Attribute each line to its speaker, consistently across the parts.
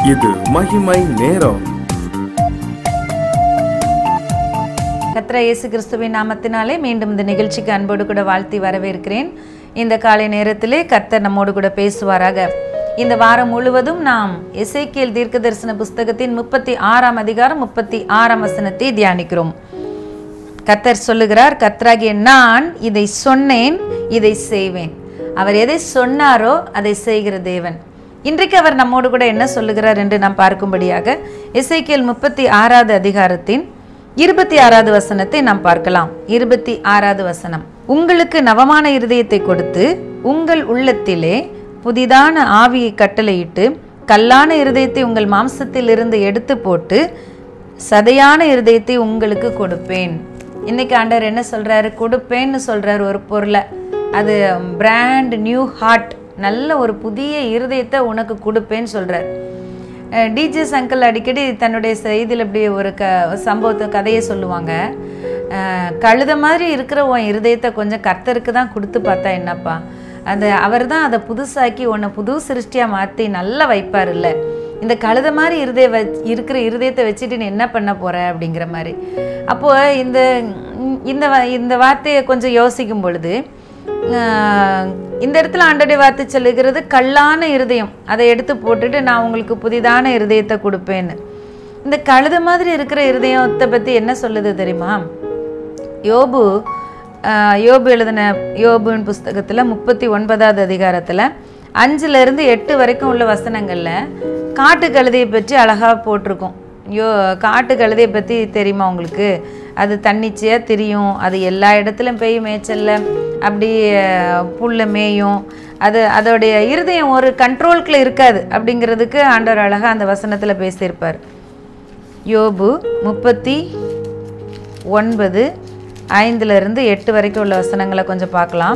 Speaker 1: இது மகிமை நேரம்
Speaker 2: கத்ரா இயேசு கிறிஸ்துவின் நாமத்தினாலே மீண்டும் இந்த நிகழ்ச்சிக்கு அன்போடு கூட வாழ்த்தி வரவேற்கிறேன் இந்த காலை நேரத்திலே கர்த்தர் நம்மோடு கூட பேசுவாராக இந்த வாரம் முழுவதும் நாம் எசேக்கியேல் தீர்க்க தரிசன புஸ்தகத்தின் முப்பத்தி ஆறாம் அதிகாரம் முப்பத்தி ஆறாம் வசனத்தை தியானிக்கிறோம் கர்த்தர் சொல்லுகிறார் கர்த்தராகிய நான் இதை சொன்னேன் இதை செய்வேன் அவர் எதை சொன்னாரோ அதை செய்கிற தேவன் இன்றைக்கு அவர் நம்மோடு கூட என்ன சொல்லுகிறார் என்று நாம் பார்க்கும்படியாக எசேக்கியேல் முப்பத்தி ஆறாவது அதிகாரத்தின் இருபத்தி ஆறாவது வசனத்தை நாம் பார்க்கலாம் இருபத்தி ஆறாவது வசனம் உங்களுக்கு நவமான இருதயத்தை கொடுத்து உங்கள் உள்ளத்திலே புதிதான ஆவியை கட்டளையிட்டு கல்லான இருதயத்தை உங்கள் மாம்சத்தில் இருந்து எடுத்து போட்டு சதையான இருதயத்தை உங்களுக்கு கொடுப்பேன் இன்னைக்கு ஆண்டவர் என்ன சொல்றாரு கொடுப்பேன்னு சொல்றாரு ஒரு பொருளை அது பிராண்ட் நியூ ஹார்ட் நல்ல ஒரு புதிய இருதயத்தை உனக்கு கொடுப்பேன்னு சொல்றாரு டிஜிஎஸ் அங்கிள் அடிக்கடி தன்னுடைய செய்தியில் இப்படி ஒரு க சம்பவத்தை கதையை சொல்லுவாங்க அஹ், கழுத மாதிரி இருக்கிற உன் இருதயத்தை கொஞ்சம் கர்த்தருக்கு தான் கொடுத்து பார்த்தா என்னப்பா அந்த அவர் தான் அதை புதுசாக்கி உன்னை புது சிருஷ்டியாக மாற்றி நல்லா வைப்பார் இல்லை இந்த கழுத மாதிரி இருதய வச் இருக்கிற இருதயத்தை வச்சுட்டு நீ என்ன பண்ண போற அப்படிங்கிற மாதிரி அப்போது இந்த இந்த வ- இந்த வார்த்தையை கொஞ்சம் யோசிக்கும் பொழுது ஆஹ், இந்த இடத்துல ஆண்டோடைய வார்த்தை சொல்லுகிறது கல்லான இருதயம் அதை எடுத்து போட்டுட்டு நான் உங்களுக்கு புதிதான இருதயத்தை கொடுப்பேன்னு இந்த கழுத மாதிரி இருக்கிற இருதயத்தை பற்றி என்ன சொல்லுது தெரியுமா யோபு ஆஹ், யோபு எழுதின யோபுவின் புஸ்தகத்தில் முப்பத்தி ஒன்பதாவது அதிகாரத்தில் அஞ்சுலேருந்து எட்டு வரைக்கும் உள்ள வசனங்களில் காட்டு கழுதையை பற்றி அழகாக போட்டிருக்கோம் யோ காட்டு கழுதையை பற்றி தெரியுமா உங்களுக்கு அது தன்னிச்சையாக திரியும் அது எல்லா இடத்துலையும் பெய் மேய்ச்சல்ல அப்படி அஹ், புல்ல மேயும் அது அதோடைய இருதயம் ஒரு கண்ட்ரோல்குள்ளே இருக்காது அப்படிங்கிறதுக்கு ஆண்டவர் அழகாக அந்த வசனத்தில் பேசியிருப்பார் யோபு முப்பத்தி ஒன்பது ஐந்துல இருந்து எட்டு வரைக்கும் உள்ள வசனங்களை கொஞ்சம் பார்க்கலாம்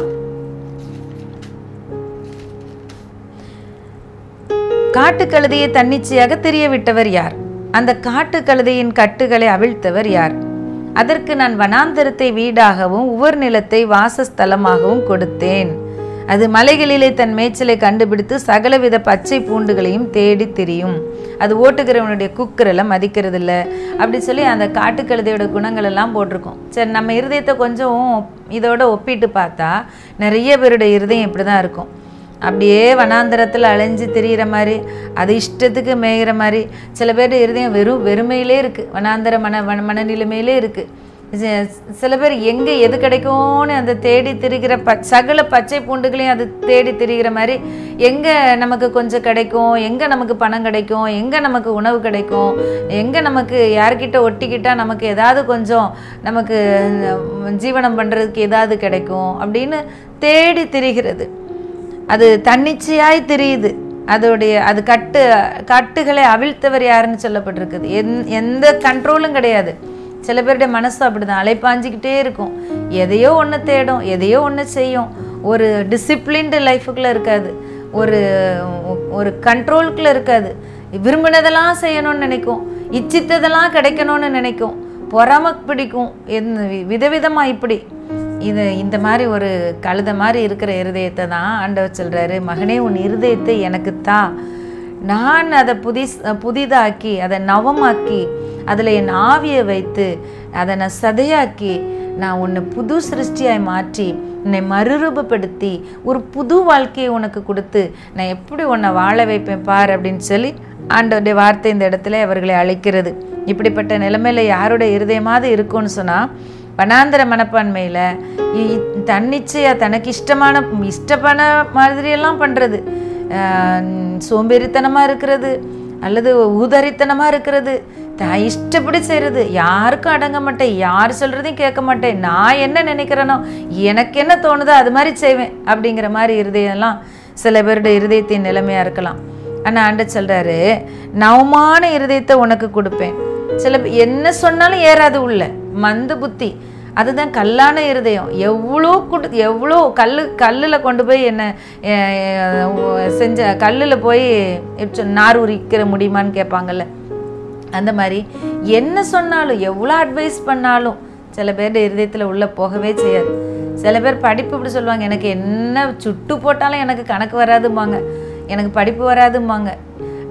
Speaker 2: காட்டுக்கழுதையை தன்னிச்சையாக தெரிய விட்டவர் யார் அந்த காட்டுக்கழுதையின் கட்டுகளை அவிழ்த்தவர் யார் அதற்கு நான் வனாந்தரத்தை வீடாகவும் உவர் நிலத்தை வாசஸ்தலமாகவும் கொடுத்தேன் அது மலைகளிலே தன் மேய்ச்சலை கண்டுபிடித்து சகலவித பச்சை பூண்டுகளையும் தேடி திரியும் அது ஓட்டுகிறவனுடைய குக்கரில் மதிக்கிறதில்ல அப்படி சொல்லி அந்த காட்டுக்கழுதையோட குணங்கள் எல்லாம் போட்டிருக்கோம் சரி நம்ம இருதயத்தை கொஞ்சம் இதோட ஒப்பிட்டு பார்த்தா நிறைய பேருடைய இருதயம் இப்படி தான் இருக்கும் அப்படியே வனாந்தரத்தில் அலைஞ்சு திரியிற மாதிரி அது இஷ்டத்துக்கு மேய்கிற மாதிரி சில பேர் இருதயம் வெறும் வெறுமையிலே இருக்குது வனாந்தர மன மன மனநிலைமையிலே இருக்குது சில பேர் எங்கே எது கிடைக்கும்னு அந்த தேடி திரிகிற ப சகல பச்சை பூண்டுகளையும் அது தேடி திரிகிற மாதிரி எங்கே நமக்கு கொஞ்சம் கிடைக்கும் எங்கே நமக்கு பணம் கிடைக்கும் எங்கே நமக்கு உணவு கிடைக்கும் எங்கே நமக்கு யார்கிட்ட ஒட்டிக்கிட்டா நமக்கு ஏதாவது கொஞ்சம் நமக்கு அஹ், ஜீவனம் பண்ணுறதுக்கு ஏதாவது கிடைக்கும் அப்படின்னு தேடி திரிகிறது அது தன்னிச்சையாய் தெரியுது அதோடைய அது கட்டு கட்டுகளை அவிழ்த்தவர் யாருன்னு சொல்லப்பட்டிருக்குது எந் எந்த கண்ட்ரோலும் கிடையாது சில பேருடைய மனசு அப்படிதான் அலைப்பாஞ்சிக்கிட்டே இருக்கும் எதையோ ஒன்று தேடும் எதையோ ஒன்று செய்யும் ஒரு டிசிப்ளின்டு லைஃபுக்குள்ளே இருக்காது ஒரு ஒரு கண்ட்ரோலுக்குள்ளே இருக்காது விரும்பினதெல்லாம் செய்யணும்னு நினைக்கும் இச்சித்ததெல்லாம் கிடைக்கணும்னு நினைக்கும் பொறாம பிடிக்கும் எந்த வி- விதவிதமா இப்படி இது இந்த மாதிரி ஒரு கழுத மாதிரி இருக்கிற இருதயத்தை தான் ஆண்டவர் சொல்றாரு மகனே உன் இருதயத்தை எனக்கு தா நான் அதை புதிஸ் புதிதாக்கி அதை நவமாக்கி அதில் என் ஆவியை வைத்து அதை நான் சதையாக்கி நான் உன்னை புது சிருஷ்டியாய் மாற்றி உன்னை மறுரூபப்படுத்தி ஒரு புது வாழ்க்கையை உனக்கு கொடுத்து நான் எப்படி உன்னை வாழ வைப்பேன் பார் அப்படின்னு சொல்லி ஆண்டவருடைய வார்த்தை இந்த இடத்துல அவர்களை அழைக்கிறது இப்படிப்பட்ட நிலைமையில யாருடைய இருதயமாவது இருக்கும்னு சொன்னால் வனாந்தர மனப்பான்மையில் தன்னிச்சையாக தனக்கு இஷ்டமான இஷ்டப்பட மாதிரியெல்லாம் பண்ணுறது சோம்பேறித்தனமாக இருக்கிறது அல்லது ஊதரித்தனமாக இருக்கிறது தான் இஷ்டப்படி செய்கிறது யாருக்கும் அடங்க மாட்டேன் யார் சொல்கிறதையும் கேட்க மாட்டேன் நான் என்ன நினைக்கிறேனோ எனக்கு என்ன தோணுதோ அது மாதிரி செய்வேன் அப்படிங்கிற மாதிரி இருதயம்லாம் சில பேருடைய இருதயத்தின் நிலைமையாக இருக்கலாம் ஆனால் ஆண்ட சொல்கிறாரு நவமான இருதயத்தை உனக்கு கொடுப்பேன் சில பே- என்ன சொன்னாலும் ஏறாது உள்ள மந்த புத்தி அதுதான் கல்லான இருதயம் எவ்வளோ குடு எவ்வளோ கல் கல்லில் கொண்டு போய் என்ன அஹ், அஹ், செஞ்ச கல்லில் போய் எப்படி சொல்- நார் உரிக்கிற முடியுமான்னு கேட்பாங்கல்ல அந்த மாதிரி என்ன சொன்னாலும் எவ்வளோ அட்வைஸ் பண்ணாலும் சில பேர் இருதயத்தில் உள்ளே போகவே செய்யாது சில பேர் படிப்பு இப்படி சொல்லுவாங்க எனக்கு என்ன சுட்டு போட்டாலும் எனக்கு கணக்கு வராதும்பாங்க எனக்கு படிப்பு வராதும்பாங்க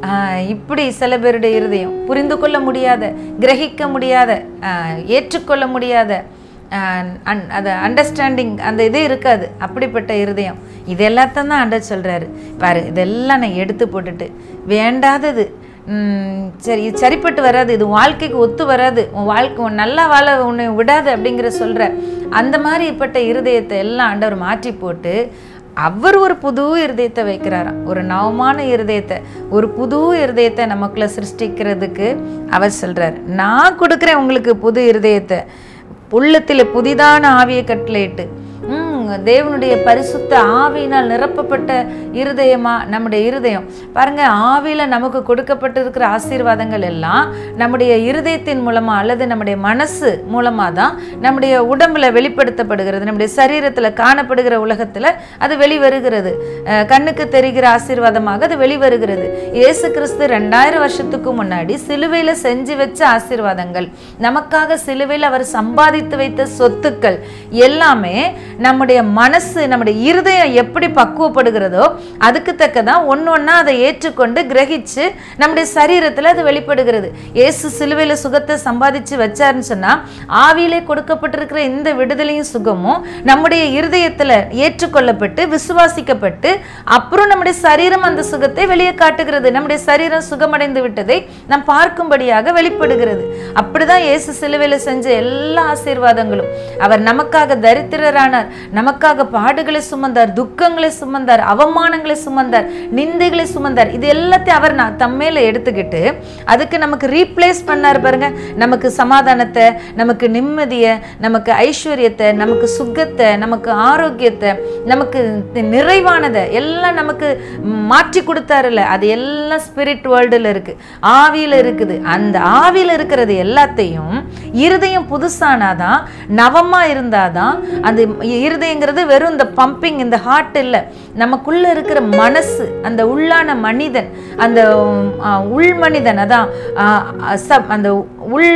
Speaker 2: ஆஹ் இப்படி சில பேருடைய இருதயம் புரிந்து கொள்ள முடியாத கிரகிக்க முடியாத ஆஹ் ஏற்றுக்கொள்ள முடியாத ஆஹ் அன்- அது அண்டர்ஸ்டாண்டிங் அந்த இது இருக்காது அப்படிப்பட்ட இருதயம் இது எல்லாத்தையும் தான் ஆண்டவர் சொல்கிறாரு பாரு இதெல்லாம் நான் எடுத்து போட்டுட்டு வேண்டாதது ம், சரி இது சரிப்பட்டு வராது இது வாழ்க்கைக்கு ஒத்து வராது உன் வாழ்க்கை உன் நல்லா வாழ உன்னை விடாது அப்படிங்கிற சொல்கிற அந்த மாதிரிப்பட்ட இருதயத்தை எல்லாம் ஆண்டவர் மாற்றி போட்டு அவர் ஒரு புது இருதயத்தை வைக்கிறாராம் ஒரு நவமான இருதயத்தை ஒரு புது இருதயத்தை நமக்குள்ள சிருஷ்டிக்கிறதுக்கு அவர் சொல்றார் நான் கொடுக்குறேன் உங்களுக்கு புது இருதயத்தை உள்ளத்தில் புதிதான ஆவியை கட்டளையிட்டு ம், தேவனுடைய பரிசுத்த ஆவியினால் நிரப்பப்பட்ட இருதயமா நம்முடைய இருதயம் பாருங்க ஆவியில நமக்கு கொடுக்கப்பட்டிருக்கிற ஆசீர்வாதங்கள் எல்லாம் நம்முடைய இருதயத்தின் மூலமா அல்லது நம்முடைய மனசு மூலமா தான் நம்முடைய உடம்புல வெளிப்படுத்தப்படுகிறது நம்முடைய சரீரத்துல காணப்படுகிற உலகத்துல அது வெளிவருகிறது அஹ், கண்ணுக்கு தெரிகிற ஆசீர்வாதமாக அது வெளிவருகிறது இயேசு கிறிஸ்து ரெண்டாயிரம் வருஷத்துக்கு முன்னாடி சிலுவையில செஞ்சு வச்ச ஆசீர்வாதங்கள் நமக்காக சிலுவையில் அவர் சம்பாதித்து வைத்த சொத்துக்கள் எல்லாமே நம்முடைய மனசு நம்முடைய இருதயம் எப்படி பக்குவப்படுகிறதோ அதுக்கு தக்கதான் ஒன்று ஒன்றா அதை ஏற்றுக்கொண்டு கிரகிச்சு நம்முடைய சரீரத்தில் அது வெளிப்படுகிறது இயேசு சிலுவையில் சுகத்தை சம்பாதிச்சு வச்சாருன்னு சொன்னால் ஆவியிலே கொடுக்கப்பட்டிருக்கிற இந்த விடுதலையும் சுகமும் நம்முடைய இருதயத்தில் ஏற்றுக்கொள்ளப்பட்டு விசுவாசிக்கப்பட்டு அப்புறம் நம்முடைய சரீரம் அந்த சுகத்தை வெளியே காட்டுகிறது நம்முடைய சரீரம் சுகமடைந்து விட்டதை நாம் பார்க்கும்படியாக வெளிப்படுகிறது அப்படிதான் இயேசு சிலுவையில் செஞ்ச எல்லா ஆசீர்வாதங்களும் அவர் நமக்காக தரித்திரரானார் நமக்காக பாடுகளை சுமந்தார் துக்கங்களை சுமந்தார் அவமானங்களை சுமந்தார் நிந்தைகளை சுமந்தார் இது எல்லாத்தையும் அவர் நான் தம்மேல எடுத்துக்கிட்டு அதுக்கு நமக்கு ரீப்ளேஸ் பண்ணார் பாருங்க நமக்கு சமாதானத்தை நமக்கு நிம்மதியை நமக்கு ஐஸ்வர்யத்தை நமக்கு சுகத்தை நமக்கு ஆரோக்கியத்தை நமக்கு நிறைவானதை எல்லாம் நமக்கு மாற்றி கொடுத்தாருல்ல அது எல்லாம் ஸ்பிரிட் வேர்ல்டில் இருக்கு ஆவியில் இருக்குது அந்த ஆவியில் இருக்கிறது எல்லாத்தையும் இருதயம் புதுசானாதான் நவமா இருந்தாதான் அந்த இருதயங்கிறது வெறும் இந்த பம்பிங் இந்த ஹார்ட் இல்லை நமக்குள்ள இருக்கிற மனசு அந்த உள்ளான மனிதன் அந்த உம், ஆ, உள் மனிதன் அதான் ஆ, அ, சப் அந்த உள்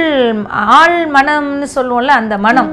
Speaker 2: ஆள் மனம்னு சொல்லுவோம்ல அந்த மனம்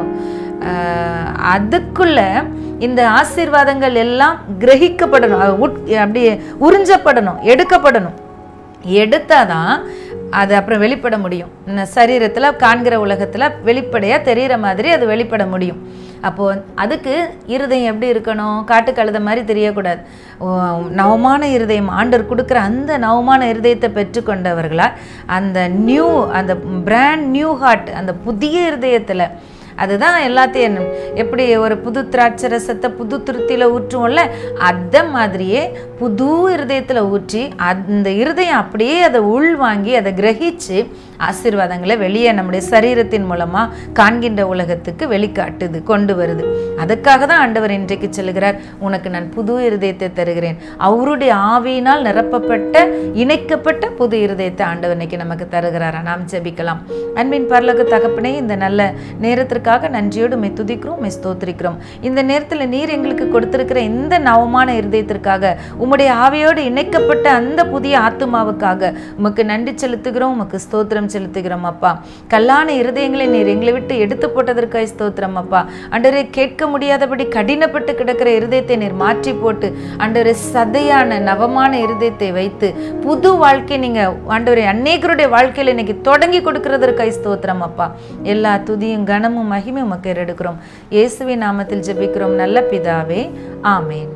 Speaker 2: ஆஹ் அதுக்குள்ள இந்த ஆசீர்வாதங்கள் எல்லாம் கிரகிக்கப்படணும் அது உட் அப்படியே உறிஞ்சப்படணும் எடுக்கப்படணும் எடுத்தாதான் அது அப்புறம் வெளிப்பட முடியும் இந்த சரீரத்தில் காண்கிற உலகத்தில் வெளிப்படையாக தெரிகிற மாதிரி அது வெளிப்பட முடியும் அப்போது அதுக்கு இருதயம் எப்படி இருக்கணும் காட்டு கழுத மாதிரி தெரியக்கூடாது ஓ, நவமான இருதயம் ஆண்டவர் கொடுக்குற அந்த நவமான இருதயத்தை பெற்றுக்கொண்டவர்களா அந்த நியூ அந்த பிராண்ட் நியூ ஹார்ட் அந்த புதிய இருதயத்தில் அதுதான் எல்லாத்தையும் எப்படி ஒரு புது திராட்சை ரசத்தை புது திருத்தியில் ஊற்றுவோம்ல அந்த மாதிரியே புது இருதயத்தில் ஊற்றி அந்த இருதயம் அப்படியே அதை உள் வாங்கி அதை கிரகிச்சு ஆசீர்வாதங்களை வெளியே நம்முடைய சரீரத்தின் மூலமாக காண்கின்ற உலகத்துக்கு வெளிக்காட்டுது கொண்டு வருது அதுக்காக தான் ஆண்டவர் இன்றைக்கு சொல்லுகிறார் உனக்கு நான் புது இருதயத்தை தருகிறேன் அவருடைய ஆவியினால் நிரப்பப்பட்ட இணைக்கப்பட்ட புது இருதயத்தை ஆண்டவர் இன்னைக்கு நமக்கு தருகிறாரா நாம் ஜெபிக்கலாம் அன்பின் பரலோக தகப்பனே இந்த நல்ல நேரத்திற்காக நன்றியோடு மெய் துதிக்கிறோம் மெய் ஸ்தோத்திரிக்கிறோம் இந்த நேரத்தில் நீர் எங்களுக்கு கொடுத்திருக்கிற இந்த நவமான இருதயத்திற்காக உம்முடைய ஆவியோடு இணைக்கப்பட்ட அந்த புதிய ஆத்துமாவுக்காக உமக்கு நன்றி செலுத்துகிறோம் உமக்கு ஸ்தோத்திரம் செலுத்துகிறோம் அப்பா கல்லான இருதயங்களை நீர் எங்களை விட்டு எடுத்து போட்டதற்காக ஸ்தோத்திரம் அப்பா அண்டரே கேட்க முடியாதபடி கடினப்பட்டு கிடக்கிற இருதயத்தை நீர் மாற்றி போட்டு அண்டரே சதையான நவமான இருதயத்தை வைத்து புது வாழ்க்கை நீங்க ஆண்டவரே அநேகருடைய வாழ்க்கையில இன்னைக்கு தொடங்கி கொடுக்கறதற்காக ஸ்தோத்திரம் அப்பா எல்லா துதியும் கனமும் மகிமையும் உமக்கு எடுக்கிறோம் இயேசுவின் நாமத்தில் ஜெபிக்கிறோம் நல்ல பிதாவே ஆமேன்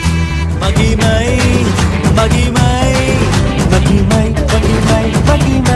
Speaker 3: மகிமை மகிமை மகிமை மகிமை மகிமை